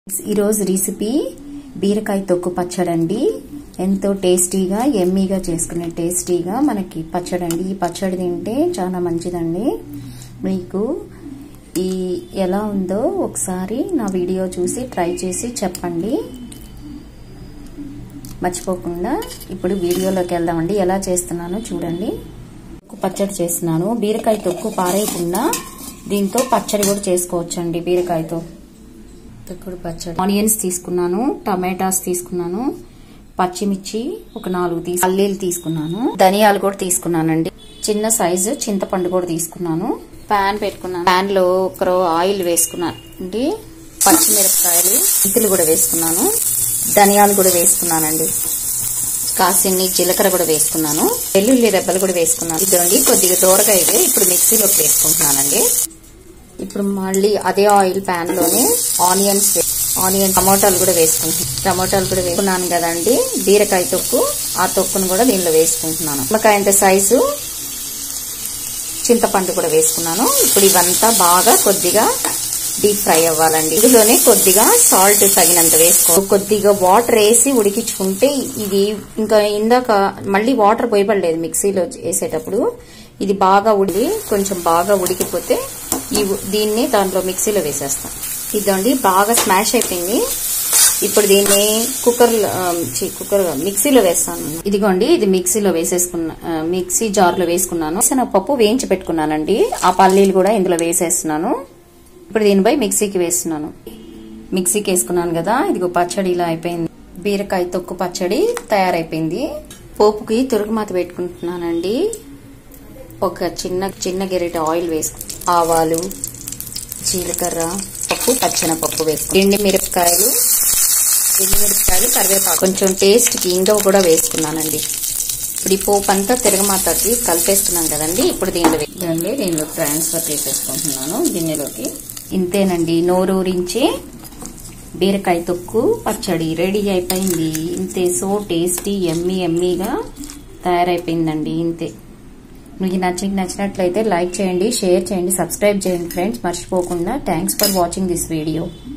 ఈరోజు రెసిపీ బీరకాయ తొక్కు పచ్చడి అండి ఎంతో టేస్టీగా ఎమ్మీగా చేసుకునే టేస్టీగా మనకి పచ్చడి అండి ఈ పచ్చడి తింటే చాలా మంచిదండి మీకు ఈ ఎలా ఉందో ఒకసారి నా వీడియో చూసి ట్రై చేసి చెప్పండి మర్చిపోకుండా ఇప్పుడు వీడియోలోకి వెళ్దామండి ఎలా చేస్తున్నానో చూడండి తొక్కు పచ్చడి చేస్తున్నాను బీరకాయ తొక్కు పారేయకుండా దీంతో పచ్చడి కూడా చేసుకోవచ్చండి బీరకాయతో తొక్కుడు పచ్చడి ఆనియన్స్ తీసుకున్నాను టమాటాస్ తీసుకున్నాను పచ్చిమిర్చి ఒక నాలుగు తీసు పల్లీలు తీసుకున్నాను ధనియాలు కూడా తీసుకున్నానండి చిన్న సైజు చింతపండు కూడా తీసుకున్నాను ప్యాన్ పెట్టుకున్నాను ప్యాన్ లో ఒక ఆయిల్ వేసుకున్నాను అండి పచ్చిమిరపకాయలు ఇతులు కూడా వేసుకున్నాను ధనియాలు కూడా వేసుకున్నానండి కాసిన్ని జీలకర్ర కూడా వేసుకున్నాను వెల్లుల్లి రెబ్బలు కూడా వేసుకున్నాను ఇదండి కొద్దిగా దూరగా ఇదే ఇప్పుడు మిక్సీలోకి వేసుకుంటున్నానండి ఇప్పుడు మళ్ళీ అదే ఆయిల్ ప్యాన్ లోనే ఆనియన్స్ ఆనియన్ టమోటాలు కూడా వేసుకుంటున్నాను టమోటాలు కూడా వేసుకున్నాను కదండి బీరకాయ తొక్కు ఆ తొక్కును కూడా దీనిలో వేసుకుంటున్నాను నిమ్మకాయ అంత సైజు చింతపండు కూడా వేసుకున్నాను ఇప్పుడు ఇవంతా బాగా కొద్దిగా డీప్ ఫ్రై అవ్వాలండి ఇందులోనే కొద్దిగా సాల్ట్ తగినంత వేసుకో కొద్దిగా వాటర్ వేసి ఉడికించుకుంటే ఇది ఇంకా ఇందాక మళ్ళీ వాటర్ పోయబడలేదు మిక్సీలో వేసేటప్పుడు ఇది బాగా ఉడికి కొంచెం బాగా ఉడికిపోతే ఈ దీన్ని దాంట్లో మిక్సీలో వేసేస్తాం ఇదండి బాగా స్మాష్ అయిపోయింది ఇప్పుడు దీన్ని కుక్కర్ కుక్కర్ మిక్సీలో వేస్తాను ఇదిగోండి ఇది మిక్సీలో వేసేసుకున్నా మిక్సీ జార్ లో వేసుకున్నాను పప్పు వేయించి పెట్టుకున్నానండి ఆ పల్లీలు కూడా ఇందులో వేసేస్తున్నాను ఇప్పుడు దీనిపై మిక్సీకి వేస్తున్నాను మిక్సీకి వేసుకున్నాను కదా ఇదిగో పచ్చడి ఇలా అయిపోయింది బీరకాయ తొక్కు పచ్చడి తయారైపోయింది పోపుకి తురుగుమాత పెట్టుకుంటున్నానండి ఒక చిన్న చిన్న గెరిట ఆయిల్ వేసుకు ఆవాలు జీలకర్ర పప్పు పచ్చన పప్పు వేసుకు ఎండి మిరపకాయలు ఎండి మిరపకాయలు కరివేపాకు కొంచెం టేస్ట్కి ఇంగవ కూడా వేసుకున్నానండి ఇప్పుడు ఈ పోపు అంతా తిరగమాతకి కలిపేస్తున్నాం కదండి ఇప్పుడు దీనిలో వేయండి దీనిలో ట్రాన్స్ఫర్ చేసేసుకుంటున్నాను గిన్నెలోకి ఇంతేనండి నోరూరించి బీరకాయ తొక్కు పచ్చడి రెడీ అయిపోయింది ఇంతే సో టేస్టీ ఎమ్మీ ఎమ్మీగా తయారైపోయిందండి ఇంతే మీకు నచ్చి నచ్చినట్లయితే లైక్ చేయండి షేర్ చేయండి సబ్స్క్రైబ్ చేయండి ఫ్రెండ్స్ మర్చిపోకుండా thanks for watching this video